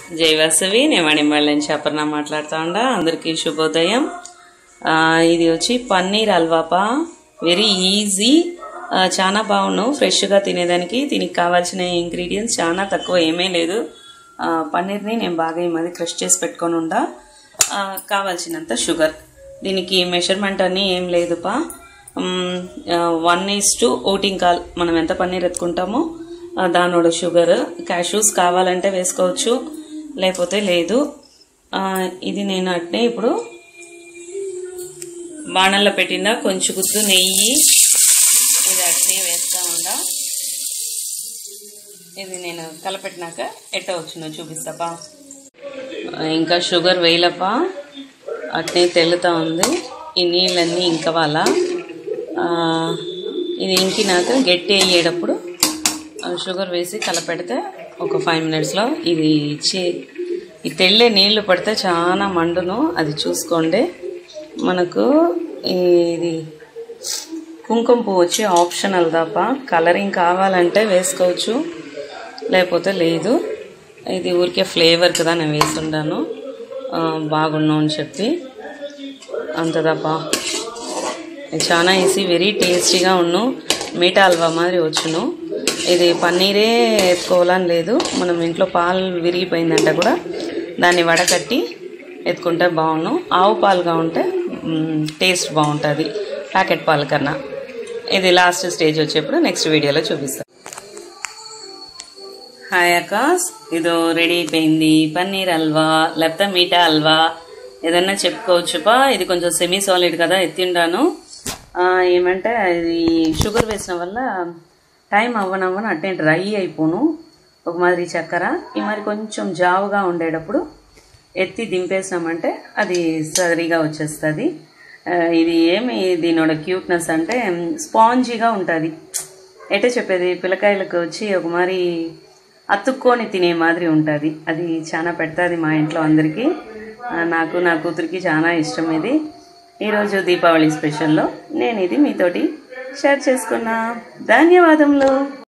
జై వాసవి నేను మణిమల్ నుంచి అపర్ణ మాట్లాడుతా ఉండా అందరికీ శుభోదయం ఆ, ఇది వచ్చి పన్నీర్ హల్వాపా వెరీ ఈజీ ఆ, చాలా బాగున్నావు ఫ్రెష్గా తినేదానికి దీనికి కావాల్సిన ఇంగ్రీడియంట్స్ చాలా తక్కువ ఏమీ లేదు ఆ, పన్నీర్ని నేను బాగా ఈ మధ్య క్రష్ చేసి పెట్టుకొని ఉండా ఆ, కావాల్సినంత షుగర్ దీనికి మెషర్మెంట్ అన్నీ ఏం లేదుపా వన్ ఈస్ టు ఓటింగ్ కాల్ మనం ఎంత పన్నీర్ ఎత్తుకుంటామో ఆ, దానోడ షుగర్ క్యాషూస్ కావాలంటే వేసుకోవచ్చు లేకపోతే లేదు ఆ, ఇది నేను అట్నే ఇప్పుడు బాణల్లో పెట్టిన కొంచెం గుద్దు నెయ్యి ఇది అట్నే వేస్తా ఉండా ఇది నేను కలపెట్టినాక ఎట్ట వచ్చిందో చూపిస్తాపా ఇంకా షుగర్ వేయలప్పా అట్నే తెల్లుతా ఉంది ఈ నీళ్ళన్నీ ఇంకవాలా ఆ, ఇది ఇంకినాక గట్టి అయ్యేటప్పుడు ఆ, షుగర్ వేసి కలపెడితే ఒక ఫైవ్ మినిట్స్లో ఇది చే ఈ తెల్లే నీళ్లు పడితే చాలా మండును అది చూసుకోండి మనకు ఇది కుంకుమ పువ్వు వచ్చి ఆప్షనల్ తప్ప కలరింగ్ కావాలంటే వేసుకోవచ్చు లేకపోతే లేదు ఇది ఊరికే ఫ్లేవర్ కదా నేను వేసుండాను ఆ, బాగున్నావు అని చెప్పి అంత తప్ప ఇది చాలా ఈజీ వెరీ టేస్టీగా ఉన్ను మీఠా హల్వా మాదిరి వచ్చును ఇది పన్నీరే ఎత్తుకోవాలని లేదు మనం ఇంట్లో పాలు విరిగిపోయిందంటే కూడా దాన్ని వడకట్టి ఎత్తుకుంటే బాగుండు ఆవు పాలుగా ఉంటే మ్, టేస్ట్ బాగుంటుంది ప్యాకెట్ పాలు కన్నా ఇది లాస్ట్ స్టేజ్ వచ్చేప్పుడు నెక్స్ట్ వీడియోలో చూపిస్తాను హాయ్ అకాస్ ఇదో రెడీ అయిపోయింది పన్నీర్ హల్వా లేకపోతే మీఠా హల్వా ఏదన్నా చెప్పుకోవచ్చుపా ఇది కొంచెం సెమీ సాలిడ్ కదా ఎత్తిండాను ఆ, ఏమంటే ఇది షుగర్ వేసిన వల్ల టైం అవ్వనవ్వన అట్టే డ్రై అయిపోను ఒక మాదిరి చక్కెర ఈ మరి కొంచెం జావుగా ఉండేటప్పుడు ఎత్తి దింపేసామంటే అది సరిగా వచ్చేస్తుంది ఇది ఏమి దీనోడ క్యూట్నెస్ అంటే స్పాంజీగా ఉంటుంది ఎటే చెప్పేది పిల్లకాయలకు వచ్చి ఒక మరి అతుక్కొని తినే మాదిరి ఉంటుంది అది చాలా పెడుతుంది మా ఇంట్లో అందరికీ ఆ, నాకు నా కూతురికి చాలా ఇష్టం ఇది ఈరోజు దీపావళి స్పెషల్లో నేను ఇది మీతోటి షేర్ చేసుకున్నా ధన్యవాదములు